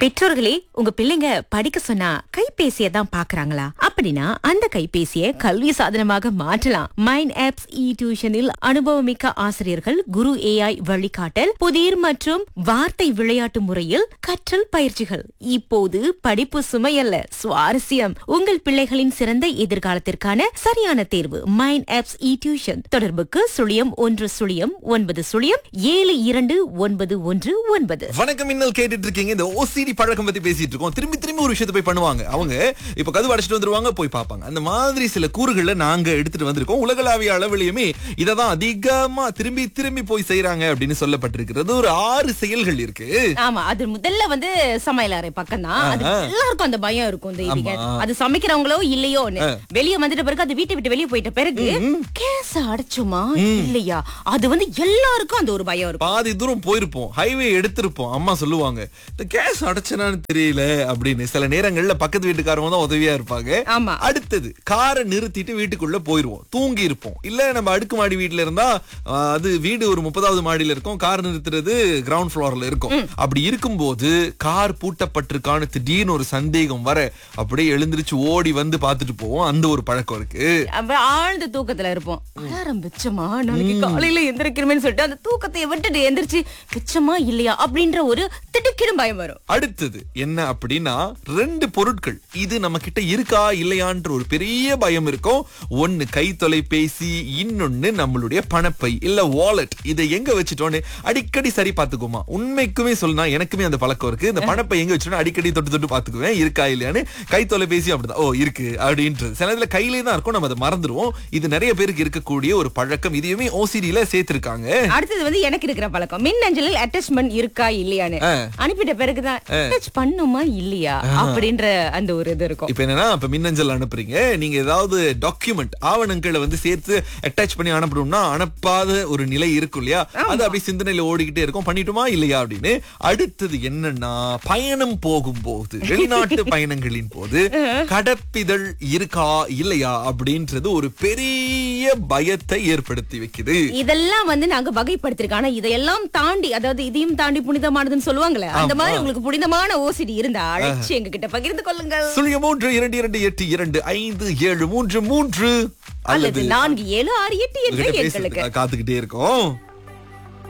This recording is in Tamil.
பெற்றோர்களே உங்க பிள்ளைங்க படிக்க சொன்னா கைபேசியை தான் பாக்குறாங்களா அப்படின்னா அந்த கைபேசியை கல்வி சாதனமாக மாற்றலாம் மைண்ட் ஆப்ஸ் இ டியூஷனில் அனுபவமிக்க ஆசிரியர்கள் குரு ஏஐ வழிகாட்டல் புதிர் மற்றும் வார்த்தை விளையாட்டு முறையில் கற்றல் பயிற்சிகள் இப்போது படிப்பு சுமையல்ல சுவாரஸ்யம் உங்கள் பிள்ளைகளின் சிறந்த எதிர்காலத்திற்கான சரியான தேர்வு மைண்ட் ஆப்ஸ் இ டியூஷன் தொடர்புக்கு சுழியம் ஒன்று சுழியம் ஒன்பது சுழியம் ஏழு இரண்டு ஒன்பது ஒன்று ஒன்பது வணக்கம் இன்னல் கேட்டுட்டு இருக்கீங்க இந்த ஓசிடி பழக்கம் பத்தி பேசிட்டு இருக்கோம் திரும்பி திரும்பி ஒரு விஷயத்தை போய் பண்ணுவாங்க அவங்க இப்ப கதவு அடைச்சிட்டு வந்துருவாங்க போய் பார்ப்பாங்க அந்த மாதிரி சில கூறுகளை நாங்க எடுத்துட்டு வந்திருக்கோம் உலகளாவிய அளவிலையுமே இதை தான் அதிகமா திரும்பி திரும்பி போய் செய்யறாங்க அப்படின்னு சொல்லப்பட்டிருக்கிறது ஒரு ஆறு செயல்கள் இருக்கு ஆமா அது முதல்ல வந்து சமையல் அறை பக்கம் தான் அது எல்லாருக்கும் அந்த பயம் இருக்கும் தெய்வீக ஆமா. அது சமைக்கிறவங்களோ இல்லையோன்னு வெளிய வந்துட்ட பிறகு அது வீட்டை விட்டு வெளிய போயிட்ட பிறகு கேஸ் அடைச்சுமா இல்லையா அது வந்து எல்லாருக்கும் அந்த ஒரு பயம் இருக்கும் பாதி தூரம் போயிருப்போம் ஹைவே எடுத்திருப்போம் அம்மா சொல்லுவாங்க இந்த கேஸ் அடைச்சனான்னு தெரியல அப்படின்னு சில நேரங்கள்ல பக்கத்து வீட்டுக்காரவங்க தான் உதவியா இருப்பாங்க ஆமா அடுத்தது காரை நிறுத்திட்டு வீட்டுக்குள்ள போயிருவோம் தூங்கி இருப்போம் இல்ல நம்ம அடுக்குமாடி வீட்ல இருந்தா ஆ, அது வீடு ஒரு முப்பதாவது மாடியில இருக்கும் கார் நிறுத்துறது கிரவுண்ட் ஃப்ளோர்ல இருக்கும் அப்படி இருக்கும்போது கார் பூட்டப்பட்டிருக்கான்னு திடீர்னு ஒரு சந்தேகம் வர அப்படியே எழுந்திருச்சு ஓடி வந்து பார்த்துட்டு போவோம் அந்த ஒரு பழக்கம் இருக்கு அப்ப ஆழ்ந்த தூக்கத்துல இருப்போம் அலாரம் வெச்சமா நாளைக்கு காலையில எந்திரிக்கிறோமேன்னு சொல்லிட்டு அந்த தூக்கத்தை விட்டுட்டு எந்திரிச்சு வெச்சமா இல்லையா அப்படின்ற ஒரு திடுக்கிடும் பயம் வரும் அடுத்தது என்ன அப்படின்னா ரெண்டு பொருட்கள் இது நம்ம கிட்ட இருக்கா இல்லையான்ற ஒரு பெரிய பயம் இருக்கும் ஒன்னு கை தொலைபேசி இன்னொன்னு நம்மளுடைய பணப்பை இல்ல வாலெட் இதை எங்க வச்சுட்டோன்னு அடிக்கடி சரி பார்த்துக்குமா உண்மைக்குமே சொல்லனா எனக்குமே அந்த பழக்கம் இருக்கு இந்த பணப்பை எங்க வச்சுட்டோம் அடிக்கடி தொட்டு தொட்டு பார்த்துக்குவேன் இருக்கா இல்லையான்னு கை தொலைபேசி அப்படிதான் ஓ இருக்கு அப்படின்றது சில இதுல கையிலே தான் இருக்கும் நம்ம அதை மறந்துடுவோம் இது நிறைய பேருக்கு இருக்கக்கூடிய ஒரு பழக்கம் இதையுமே ஓசிடியில சேர்த்திருக்காங்க அடுத்தது வந்து எனக்கு இருக்கிற பழக்கம் மின் அஞ்சலில் அட்டாச்மெண்ட் இருக்கா இல்லையான்னு அனுப்பிட்ட பிறகுதான் அட்டாச் பண்ணுமா இல்லையா அப்படின்ற அந்த ஒரு இது இருக்கும் இப்ப என்னன்னா இப்ப மின்னஞ்சல் அனுப்புறீங்க நீங்க ஏதாவது டாக்குமெண்ட் ஆவணங்களை வந்து சேர்த்து அட்டாச் பண்ணி அனுப்பணும்னா அனுப்பாத ஒரு நிலை இருக்கும் இல்லையா அது அப்படி சிந்தனையில ஓடிக்கிட்டே இருக்கும் பண்ணிட்டுமா இல்லையா அப்படின்னு அடுத்தது என்னன்னா பயணம் போகும்போது வெளிநாட்டு பயணங்களின் போது கடப்பிதழ் இருக்கா இல்லையா அப்படின்றது ஒரு பெரிய பயத்தை ஏற்படுத்தி வைக்குது இதெல்லாம் வந்து நாங்க வகைப்படுத்திருக்கோம் ஆனா இதையெல்லாம் தாண்டி அதாவது இதையும் தாண்டி புனிதமானதுன்னு சொல்லுவாங்கல்ல அந்த மாதிரி உங்களுக்கு புனிதமான ஓசிடி இருந்தா அழைச்சு எங்க கிட்ட பகிர்ந்து கொள்ளுங்கள் சுழிய மூன்று இரண்டு இரண்டு எட்டு இரண்டு ஐந்து ஏழு மூன்று மூன்று அல்லது நான்கு ஏழு ஆறு எட்டு என்ற உங்ககிட்ட எண்களுக்கு பேசுறதுக்காக காத்துக்கிட்டே இருக்கோம்